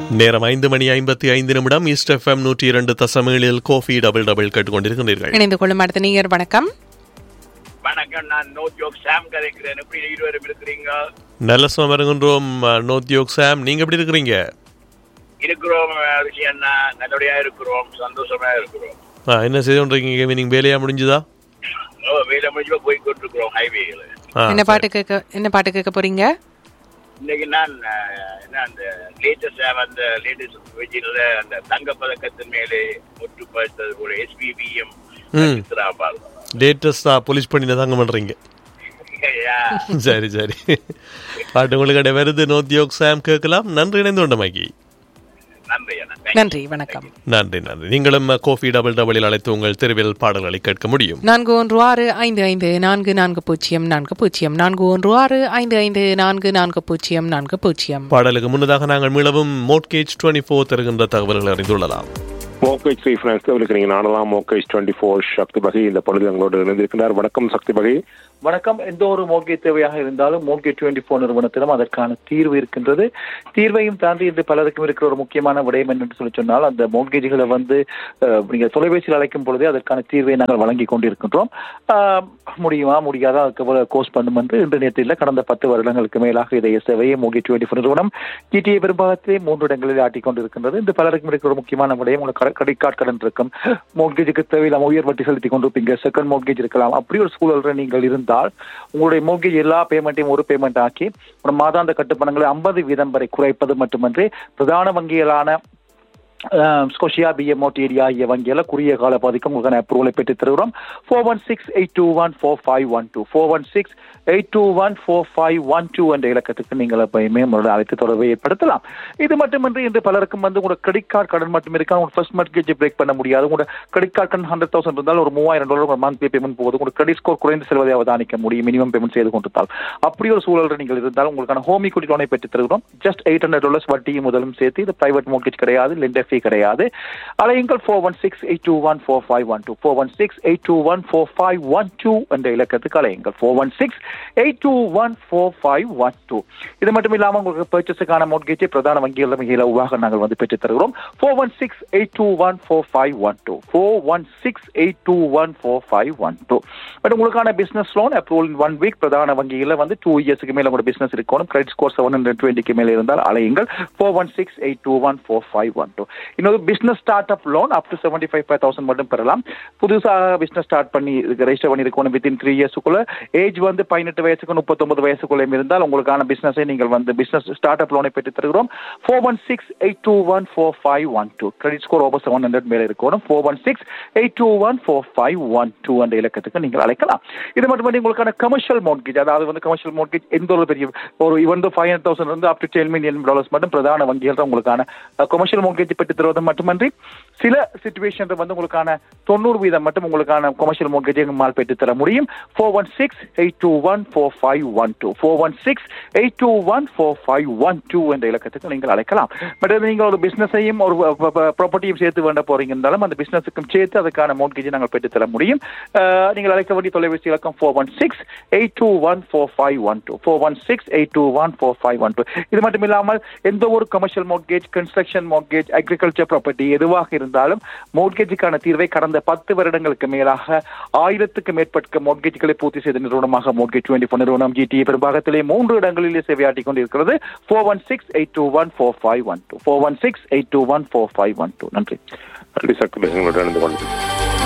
நேரம் ஐந்து மணி ஐம்பத்தி ஐந்து நிமிடம் ஈஸ்ட் எஃப்எம் நூற்றி இரண்டு தசமேழில் கோஃபி டபுள் டபுள் கேட்டுக்கொண்டிருக்கின்றீர்கள் இணைந்து கொள்ளும் அடுத்த நீர் வணக்கம் வணக்கம் நான் நோ ஜோக் சாம் கதைக்கிறேன் எப்படி இருவரும் இருக்கிறீங்க நல்ல சுகம் இருக்கின்றோம் நோத்யோக் சாம் நீங்க எப்படி இருக்கிறீங்க இருக்கிறோம் ரிஷி அண்ணா நல்லபடியா இருக்கிறோம் சந்தோஷமா இருக்கிறோம் ஆ, என்ன செய்து கொண்டிருக்கீங்க மீனிங் வேலையா முடிஞ்சுதா ஓ, வேலை முடிஞ்சு போய் கொண்டிருக்கிறோம் ஹைவேல ஆ, என்ன பாட்டு கேட்க என்ன பாட்டு கேட்க போறீங்க இன்னைக்கு நான் அஹ், என்ன அந்த லேட்டஸ்ட் அந்த லேட்டஸ்ட் விஜயில அந்த தங்க பதக்கத்தின் மேலே ஒட்டு பார்த்தது கூட எஸ்பிபிஎம் ம். லேட்டஸ்டா போலீஸ் பண்ணி தாங்க பண்றீங்க சரி சரி பாட்டு உங்களுக்கு அடைய வருது நோத்யோக் சாம் கேட்கலாம் நன்றி இணைந்து கொண்டமாக்கி நன்றி அண்ணா Thank you. நன்றி வணக்கம் நன்றி நன்றி நீங்களும் கோஃபி டபுள் டபுளில் அழைத்து உங்கள் தெருவில் பாடல்களை கேட்க முடியும் நான்கு ஒன்று ஆறு ஐந்து ஐந்து நான்கு நான்கு பூஜ்ஜியம் நான்கு பூஜ்ஜியம் நான்கு ஒன்று ஆறு ஐந்து ஐந்து நான்கு நான்கு பூஜ்ஜியம் நான்கு பூஜ்ஜியம் பாடலுக்கு முன்னதாக நாங்கள் மீளவும் மோட்கேஜ் டுவெண்ட்டி ஃபோர் தருகின்ற தகவல்களை அறிந்துள்ளலாம் மோக்கேஜ் ரீஃபைனான்ஸ் இருக்கிறீங்க நானெல்லாம் மோக்கேஜ் டுவெண்ட்டி ஃபோர் சக்தி பகை இந்த பொழுது எங்களோடு இணைந்திருக்கிறார் வணக்கம் சக்தி பகை வணக்கம் எந்த ஒரு மோட்கேஜ் தேவையாக இருந்தாலும் மோட்கேஜ் டுவெண்ட்டி ஃபோர் நிறுவனத்திலும் அதற்கான தீர்வு இருக்கின்றது தீர்வையும் தாண்டி இன்று பலருக்கும் இருக்கிற ஒரு முக்கியமான விடயம் என்று சொல்லி சொன்னால் அந்த மோட்கேஜ்களை வந்து அஹ், நீங்க தொலைபேசியில் அழைக்கும் பொழுதே அதற்கான தீர்வை நாங்கள் வழங்கி கொண்டிருக்கின்றோம் ஆஹ், முடியுமா முடியாதா அதுக்கு கோர்ஸ் பண்ணும் என்று இன்று நேற்றில் கடந்த பத்து வருடங்களுக்கு மேலாக இதை சேவையை மோட்கேஜ் டுவெண்ட்டி ஃபோர் நிறுவனம் டிடிஏ பெரும்பாகத்திலே மூன்று இடங்களில் ஆட்டிக் கொண்டிருக்கின்றது இந்த பலருக்கும் இருக்கிற ஒரு முக்கியமான விடயம் உங்களுக்கு கிரெடிட் கார்டு கடன் இருக்கும் மோட்கேஜுக்கு தேவையில்லாம உயர் வட்டி செலுத்தி கொண்டிருப்பீங்க செகண்ட் மோட்கேஜ் இருக்கலாம் அப்படி ஒரு சூழல்ல நீங்கள் இருந்தால் உங்களுடைய மோட்கேஜ் எல்லா பேமெண்ட்டையும் ஒரு பேமெண்ட் ஆக்கி ஒரு மாதாந்த கட்டுப்பணங்களை ஐம்பது வீதம் வரை குறைப்பது மட்டுமன்றி பிரதான வங்கிகளான ஸ்கொஷியா பிஎம்ஓ டிடி ஆகிய வங்கியில குறுகிய கால பாதிக்கும் உங்களுக்கான அப்ரூவலை பெற்று தருகிறோம் four one six eight two one four five one two four one six eight two one four five one two என்ற இலக்கத்துக்கு நீங்கள் எப்பயுமே உங்களோட அழைத்து தொடர்பை ஏற்படுத்தலாம் இது மட்டுமின்றி இன்று பலருக்கும் வந்து உங்களோட கிரெடிட் கார்டு கடன் மட்டும் இருக்கா உங்க ஃபர்ஸ்ட் மர்கேஜ் பிரேக் பண்ண முடியாது உங்களோட கிரெடிட் கார்டு கடன் ஹண்ட்ரட் தௌசண்ட் இருந்தால் ஒரு மூவாயிரம் டாலர் உங்க மந்த்லி பேமெண்ட் போகுது உங்களோட கிரெடிட் ஸ்கோர் குறைந்து செல்வதை அவதானிக்க முடியும் மினிமம் பேமெண்ட் செய்து கொண்டிருந்தால் அப்படி ஒரு சூழல் நீங்கள் இருந்தால் உங்களுக்கான ஹோம் equity லோனை பெற்று தருகிறோம் ஜஸ்ட் எயிட் ஹண்ட்ரட் டாலர்ஸ் வட்டியும் முதலும் சேர்த்து இது பிரைவேட் மோர்கேஜ் கிடையாது லெண்டர் ஃபீ கிடையாது அலையுங்கள் four one six eight two one four five one two four one six eight two one four five one two என்ற இலக்கத்துக்கு அலையுங்கள் four one six eight two one four five one two இது மட்டும் இல்லாமல் உங்களுக்கு பர்ச்சேஸுக்கான மோட்கேஜை பிரதான வங்கிகளில் மிக இலவாக நாங்கள் வந்து பெற்றுத் தருகிறோம் four one six eight two one four five one two four one six eight two one four five one two but உங்களுக்கான business loan approval in one week பிரதான வங்கிகளில் வந்து டூ இயர்ஸ்க்கு மேல உங்களோட பிசினஸ் இருக்கணும் கிரெடிட் ஸ்கோர் செவன் ஹண்ட்ரட் டுவெண்ட்டிக்கு மேல இருந்தால் அலையுங்கள் four one six eight two one four five one two இன்னொரு business start up loan up to seventy five five thousand மட்டும் பெறலாம் புதுசாக பிசினஸ் ஸ்டார்ட் பண்ணி ரெஜிஸ்டர் பண்ணி இருக்கணும் வித்தின் த்ரீ இயர்ஸுக்குள்ள ஏஜ் வந்து பதினெட்டு வயசுக்கு முப்பத்தொன்பது வயசுக்குள்ளே இருந்தால் உங்களுக்கான பிசினஸை நீங்கள் வந்து பிசினஸ் ஸ்டார்ட் அப் லோனை பெற்று தருகிறோம் four one six eight two one four five one two credit score over seven hundred மேலே இருக்கணும் four one six eight two one four five one two என்ற இலக்கத்துக்கு நீங்கள் அழைக்கலாம் இது மட்டும் உங்களுக்கான கமர்ஷியல் மோட்கேஜ் அதாவது வந்து கமர்ஷியல் மோட்கேஜ் எந்த ஒரு பெரிய ஒரு இவன் ஃபைவ் ஹண்ட்ரட் தௌசண்ட் வந்து up to ten million dollars மட்டும் பிரதான வங்கிகள் தான் உங்களுக்கான கமர்ஷியல் மோட்கேஜ் பெற்று தருவது மட்டுமன்றி சில சுச்சுவேஷன் வந்து உங்களுக்கான தொண்ணூறு வீதம் மட்டும் உங்களுக்கான கமர்ஷியல் மோட்கேஜை நம்மால் பெற்று தர முடியும் four one six eight two one four five one two four one six eight two one four five one two என்ற இலக்கத்துக்கு நீங்கள் அழைக்கலாம் பட் நீங்கள் ஒரு பிசினஸையும் ஒரு ப்ராப்பர்ட்டியும் சேர்த்து வேண்ட போறீங்க இருந்தாலும் அந்த பிசினஸுக்கும் சேர்த்து அதுக்கான மோட்கேஜை நாங்கள் பெற்று தர முடியும் அஹ், நீங்கள் அழைக்க வேண்டிய தொலைபேசி இலக்கம் four one six eight two one four five one two four one six eight two one four five one two இது மட்டும் இல்லாமல் எந்த ஒரு commercial mortgage construction mortgage agriculture property எதுவாக இருந்தாலும் மோட்கேஜுக்கான தீர்வை கடந்த பத்து வருடங்களுக்கு மேலாக ஆயிரத்துக்கு மேற்பட்ட மோட்கேஜ்களை பூர்த்தி செய்த நிறுவனமாக மோட்கேஜ் டுவெண்ட்டி ஃபோர் நிறுவனம் ஜிடிஏ பெரும்பாகத்திலே மூன்று இடங்களிலே சேவையாற்றிக் கொண்டிருக்கிறது four one six eight two one four five one two four one six eight two one four five one two நன்றி நன்றி சக்தி பகை எங்களோடு இணைந்து கொண்டு